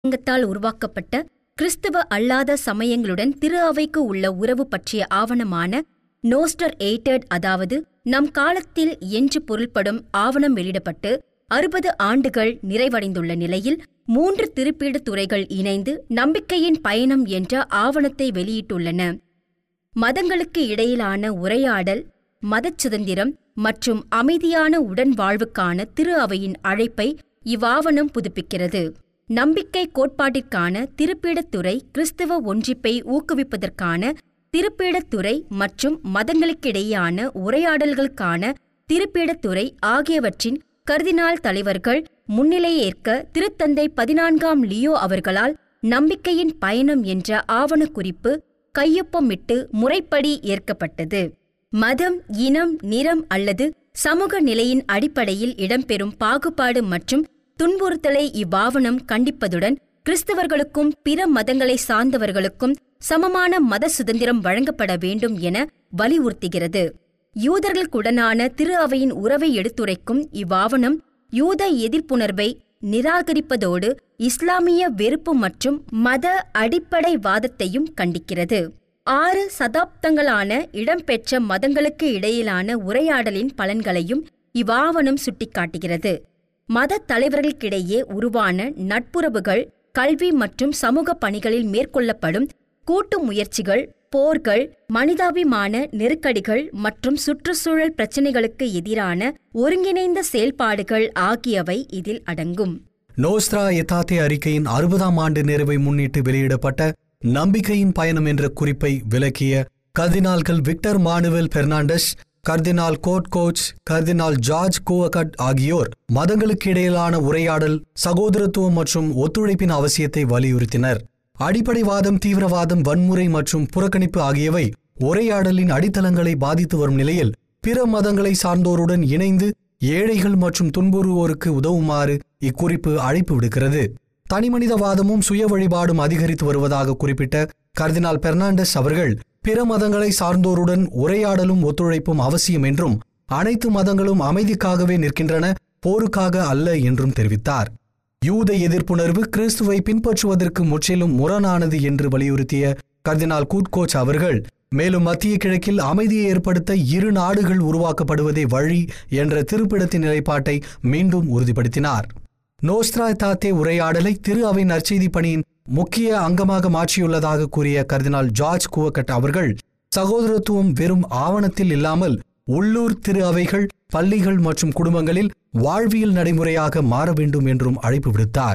சங்கத்தால் உருவாக்கப்பட்ட கிறிஸ்தவ அல்லாத சமயங்களுடன் திரு அவைக்கு உள்ள உறவு பற்றிய ஆவணமான நோஸ்டர் எய்டட் அதாவது நம் காலத்தில் என்று பொருள்படும் ஆவணம் வெளியிடப்பட்டு அறுபது ஆண்டுகள் நிறைவடைந்துள்ள நிலையில் மூன்று திருப்பீடு துறைகள் இணைந்து நம்பிக்கையின் பயணம் என்ற ஆவணத்தை வெளியிட்டுள்ளன மதங்களுக்கு இடையிலான உரையாடல் மதச் சுதந்திரம் மற்றும் அமைதியான உடன்வாழ்வுக்கான திரு அவையின் அழைப்பை இவ்வாவணம் புதுப்பிக்கிறது நம்பிக்கை கோட்பாட்டிற்கான திருப்பீடத்துறை கிறிஸ்தவ ஒன்றிப்பை ஊக்குவிப்பதற்கான திருப்பீடத்துறை மற்றும் மதங்களுக்கிடையேயான உரையாடல்களுக்கான திருப்பீடத்துறை ஆகியவற்றின் கர்தினால் தலைவர்கள் முன்னிலையேற்க திருத்தந்தை பதினான்காம் லியோ அவர்களால் நம்பிக்கையின் பயணம் என்ற ஆவணக்குறிப்பு கையொப்பமிட்டு முறைப்படி ஏற்கப்பட்டது மதம் இனம் நிறம் அல்லது சமூக நிலையின் அடிப்படையில் இடம்பெறும் பாகுபாடு மற்றும் துன்புறுத்தலை இவ்வாவணம் கண்டிப்பதுடன் கிறிஸ்தவர்களுக்கும் பிற மதங்களை சார்ந்தவர்களுக்கும் சமமான மத சுதந்திரம் வழங்கப்பட வேண்டும் என வலியுறுத்துகிறது யூதர்களுக்குடனான திரு அவையின் உறவை எடுத்துரைக்கும் இவ்வாவணம் யூத எதிர்ப்புணர்வை நிராகரிப்பதோடு இஸ்லாமிய வெறுப்பு மற்றும் மத அடிப்படைவாதத்தையும் கண்டிக்கிறது ஆறு சதாப்தங்களான இடம்பெற்ற மதங்களுக்கு இடையிலான உரையாடலின் பலன்களையும் இவ்வாவணம் சுட்டிக்காட்டுகிறது மத தலைவர்களுக்கிடையே உருவான நட்புறவுகள் கல்வி மற்றும் சமூக பணிகளில் மேற்கொள்ளப்படும் கூட்டு முயற்சிகள் போர்கள் மனிதாபிமான நெருக்கடிகள் மற்றும் சுற்றுச்சூழல் பிரச்சினைகளுக்கு எதிரான ஒருங்கிணைந்த செயல்பாடுகள் ஆகியவை இதில் அடங்கும் நோஸ்த்ரா எத்தாத்தே அறிக்கையின் அறுபதாம் ஆண்டு நிறைவை முன்னிட்டு வெளியிடப்பட்ட நம்பிக்கையின் பயணம் என்ற குறிப்பை விளக்கிய கர்தினால்கள் விக்டர் மானுவல் பெர்னாண்டஸ் கர்தினால் கோட் கோச் கர்தினால் ஜார்ஜ் கோவகட் ஆகியோர் மதங்களுக்கு இடையிலான உரையாடல் சகோதரத்துவம் மற்றும் ஒத்துழைப்பின் அவசியத்தை வலியுறுத்தினர் அடிப்படைவாதம் தீவிரவாதம் வன்முறை மற்றும் புறக்கணிப்பு ஆகியவை உரையாடலின் அடித்தளங்களை பாதித்து வரும் நிலையில் பிற மதங்களை சார்ந்தோருடன் இணைந்து ஏழைகள் மற்றும் துன்புறுவோருக்கு உதவுமாறு இக்குறிப்பு அழைப்பு விடுக்கிறது தனிமனிதவாதமும் சுய வழிபாடும் அதிகரித்து வருவதாக குறிப்பிட்ட கர்தினால் பெர்னாண்டஸ் அவர்கள் பிற மதங்களை சார்ந்தோருடன் உரையாடலும் ஒத்துழைப்பும் அவசியம் என்றும் அனைத்து மதங்களும் அமைதிக்காகவே நிற்கின்றன போருக்காக அல்ல என்றும் தெரிவித்தார் யூத எதிர்ப்புணர்வு கிறிஸ்துவை பின்பற்றுவதற்கு முற்றிலும் முரணானது என்று வலியுறுத்திய கர்தினால் கூட்கோச் அவர்கள் மேலும் மத்திய கிழக்கில் அமைதியை ஏற்படுத்த இரு நாடுகள் உருவாக்கப்படுவதே வழி என்ற திருப்பிடத்தின் நிலைப்பாட்டை மீண்டும் உறுதிப்படுத்தினார் நோஸ்த்ரா தாத்தே உரையாடலை திரு அவை நற்செய்தி பணியின் முக்கிய அங்கமாக மாற்றியுள்ளதாக கூறிய கர்தினால் ஜார்ஜ் குவக்கட் அவர்கள் சகோதரத்துவம் வெறும் ஆவணத்தில் இல்லாமல் உள்ளூர் திரு அவைகள் பள்ளிகள் மற்றும் குடும்பங்களில் வாழ்வியல் நடைமுறையாக மாற வேண்டும் என்றும் அழைப்பு விடுத்தார்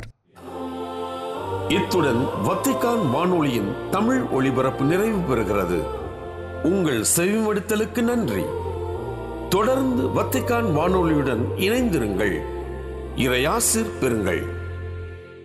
இத்துடன் வத்திக்கான் வானொலியின் தமிழ் ஒளிபரப்பு நிறைவு பெறுகிறது உங்கள் செவிமடுத்தலுக்கு நன்றி தொடர்ந்து வத்திக்கான் வானொலியுடன் இணைந்திருங்கள் இறையாசிர் பெறுங்கள்